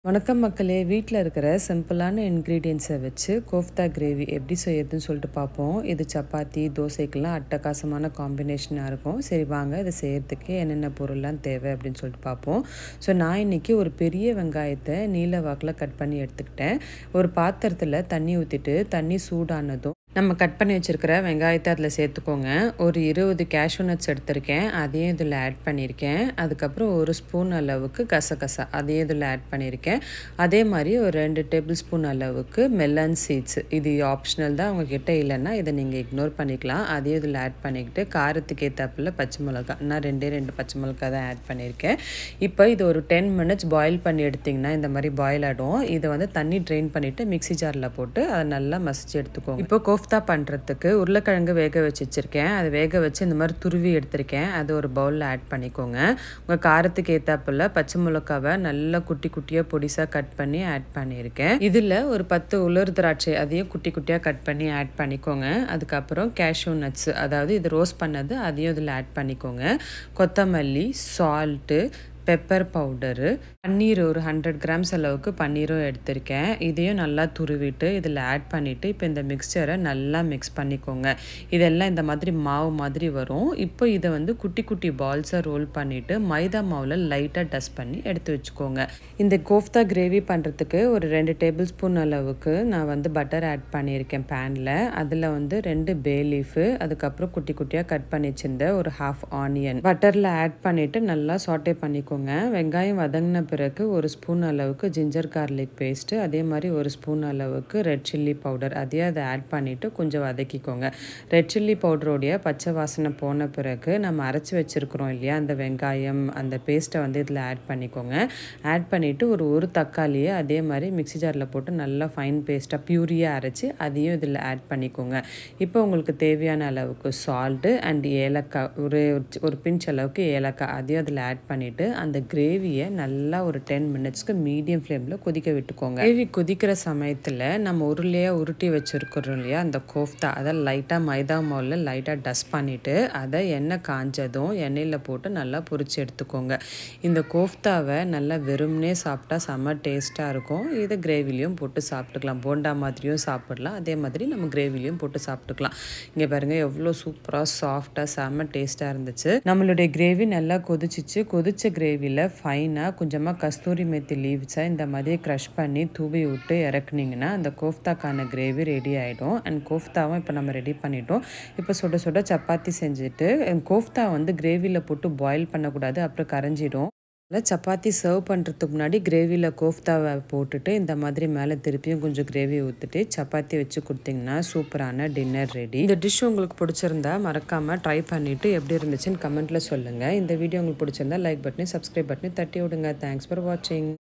வணக்கம் மக்களே வீட்டில் இருக்கிற சிம்பிளான இன்க்ரீடியன்ஸை வச்சு கோஃப்தா கிரேவி எப்படி செய்யறதுன்னு சொல்லிட்டு பார்ப்போம் இது சப்பாத்தி தோசைக்கெல்லாம் அட்டகாசமான காம்பினேஷனாக இருக்கும் சரி வாங்க இதை செய்யறதுக்கு என்னென்ன பொருள்லாம் தேவை அப்படின்னு சொல்லிட்டு பார்ப்போம் ஸோ நான் இன்றைக்கி ஒரு பெரிய வெங்காயத்தை நீல வாக்கில் கட் பண்ணி எடுத்துக்கிட்டேன் ஒரு பாத்திரத்தில் தண்ணி ஊற்றிட்டு தண்ணி சூடானதும் நம்ம கட் பண்ணி வச்சுருக்கிற வெங்காயத்தை அதில் சேர்த்துக்கோங்க ஒரு இருபது கேஷ்யூ நட்ஸ் எடுத்திருக்கேன் அதையும் இதில் ஆட் பண்ணியிருக்கேன் அதுக்கப்புறம் ஒரு ஸ்பூன் அளவுக்கு கசகசா அதையும் இதில் ஆட் பண்ணியிருக்கேன் அதே மாதிரி ஒரு ரெண்டு டேபிள் ஸ்பூன் அளவுக்கு மெலன் சீட்ஸ் இது ஆப்ஷனல் தான் உங்ககிட்ட இல்லைன்னா இதை நீங்கள் இக்னோர் பண்ணிக்கலாம் அதையும் இதில் ஆட் பண்ணிக்கிட்டு காரத்துக்கு ஏற்றாப்புல பச்சை மிளகா நான் ரெண்டே ரெண்டு பச்சை மிளகா தான் ஆட் பண்ணியிருக்கேன் இப்போ இது ஒரு டென் மினிட்ஸ் பாயில் பண்ணி எடுத்திங்கன்னா இந்த மாதிரி பாயில் ஆகிடும் இதை வந்து தண்ணி ட்ரெயின் பண்ணிவிட்டு மிக்ஸி ஜாரில் போட்டு அதை நல்லா மசிச்சு எடுத்துக்கோங்க இப்போ கோஃப்தா பண்ணுறதுக்கு உருளைக்கிழங்கு வேக வச்சு வச்சுருக்கேன் அதை வேக வச்சு இந்த மாதிரி துருவி எடுத்திருக்கேன் அது ஒரு பவுலில் ஆட் பண்ணிக்கோங்க உங்கள் காரத்துக்கு ஏற்றாப்புல பச்சை மிளகாவை நல்லா குட்டி குட்டியாக பொடிசாக கட் பண்ணி ஆட் பண்ணியிருக்கேன் இதில் ஒரு பத்து உலர் திராட்சை அதையும் குட்டி குட்டியாக கட் பண்ணி ஆட் பண்ணிக்கோங்க அதுக்கப்புறம் கேஷ்யூ நட்ஸ் அதாவது இது ரோஸ்ட் பண்ணது அதையும் இதில் ஆட் பண்ணிக்கோங்க கொத்தமல்லி சால்ட்டு பெப்பர் பவுடரு பன்னீர் ஒரு ஹண்ட்ரட் கிராம்ஸ் அளவுக்கு பன்னீரும் எடுத்திருக்கேன் இதையும் நல்லா துருவிட்டு இதில் ஆட் பண்ணிவிட்டு இப்போ இந்த மிக்சரை நல்லா மிக்ஸ் பண்ணிக்கோங்க இதெல்லாம் இந்த மாதிரி மாவு மாதிரி வரும் இப்போ இதை வந்து குட்டி குட்டி பால்ஸை ரோல் பண்ணிவிட்டு மைதா மாவில் லைட்டாக டஸ்ட் பண்ணி எடுத்து வச்சுக்கோங்க இந்த கோஃப்தா கிரேவி பண்ணுறதுக்கு ஒரு ரெண்டு டேபிள் ஸ்பூன் அளவுக்கு நான் வந்து பட்டர் ஆட் பண்ணியிருக்கேன் பேனில் அதில் வந்து ரெண்டு பே லீஃபு அதுக்கப்புறம் குட்டி குட்டியாக கட் பண்ணி வச்சிருந்த ஒரு ஹாஃப் ஆனியன் பட்டரில் ஆட் பண்ணிவிட்டு நல்லா சாட்டே பண்ணிக்கோங்க வச்சுக்கோங்க வெங்காயம் வதங்கின பிறகு ஒரு ஸ்பூன் அளவுக்கு ஜிஞ்சர் கார்லிக் பேஸ்ட்டு அதே மாதிரி ஒரு ஸ்பூன் அளவுக்கு ரெட் சில்லி பவுடர் அதையும் அதை ஆட் பண்ணிவிட்டு கொஞ்சம் வதக்கிக்கோங்க ரெட் சில்லி பவுடரோடைய பச்சை வாசனை போன பிறகு நம்ம அரைச்சி வச்சுருக்குறோம் இல்லையா அந்த வெங்காயம் அந்த பேஸ்ட்டை வந்து இதில் ஆட் பண்ணிக்கோங்க ஆட் பண்ணிவிட்டு ஒரு ஒரு தக்காளியை அதே மாதிரி மிக்ஸி ஜாரில் போட்டு நல்லா ஃபைன் பேஸ்ட்டாக பியூரியாக அரைச்சி அதையும் இதில் ஆட் பண்ணிக்கோங்க இப்போ உங்களுக்கு தேவையான அளவுக்கு சால்ட்டு அண்ட் ஏலக்காய் ஒரு ஒரு பிஞ்ச் அளவுக்கு ஏலக்காய் அதையும் அதில் ஆட் பண்ணிவிட்டு அந்த கிரேவியை நல்லா ஒரு டென் மினிட்ஸ்க்கு மீடியம் ஃப்ளேமில் கொதிக்க விட்டுக்கோங்க கிரேவி கொதிக்கிற சமயத்தில் நம்ம உருளையாக உருட்டி வச்சுருக்கிறோம் இல்லையா அந்த கோஃப்தா அதை லைட்டாக மைதா மாவில் லைட்டாக டஸ்ட் பண்ணிவிட்டு அதை எண்ணெய் காஞ்சதும் எண்ணெயில் போட்டு நல்லா பொரிச்சு எடுத்துக்கோங்க இந்த கோஃப்தாவை நல்லா வெறும்னே சாப்பிட்டா செம்ம டேஸ்ட்டாக இருக்கும் இதை கிரேவிலையும் போட்டு சாப்பிட்டுக்கலாம் போண்டா மாதிரியும் சாப்பிடலாம் அதே மாதிரி நம்ம கிரேவிலையும் போட்டு சாப்பிட்டுக்கலாம் இங்கே பாருங்கள் எவ்வளோ சூப்பராக சாஃப்டாக செம்ம டேஸ்ட்டாக இருந்துச்சு நம்மளுடைய கிரேவி நல்லா கொதிச்சிச்சு கொதிச்ச கிரேவியில் ஃபைனாக கொஞ்சமாக கஸ்தூரி மெத்தி லீவ்ஸை இந்த மாதிரி க்ரஷ் பண்ணி தூவி விட்டு இறக்குனீங்கன்னா அந்த கோஃப்தாக்கான கிரேவி ரெடி ஆகிடும் அண்ட் கோஃப்தாவும் இப்போ நம்ம ரெடி பண்ணிட்டோம் இப்போ சுட சுட சப்பாத்தி செஞ்சுட்டு கோஃப்தா வந்து கிரேவியில் போட்டு பாயில் பண்ணக்கூடாது அப்புறம் கரைஞ்சிடும் அதில் சப்பாத்தி சர்வ் பண்ணுறதுக்கு முன்னாடி கிரேவியில் கோஃப்தாவை போட்டுட்டு இந்த மாதிரி மேலே திருப்பியும் கொஞ்சம் கிரேவி ஊற்றிட்டு சப்பாத்தி வச்சு கொடுத்தீங்கன்னா சூப்பரான டின்னர் ரெடி இந்த டிஷ் உங்களுக்கு பிடிச்சிருந்தா மறக்காமல் ட்ரை பண்ணிவிட்டு எப்படி இருந்துச்சுன்னு கமெண்ட்டில் சொல்லுங்கள் இந்த வீடியோ உங்களுக்கு பிடிச்சிருந்தா லைக் பட்டனி சப்ஸ்கிரைப் பட்டனி தட்டி விடுங்க தேங்க்ஸ் ஃபார் வாட்சிங்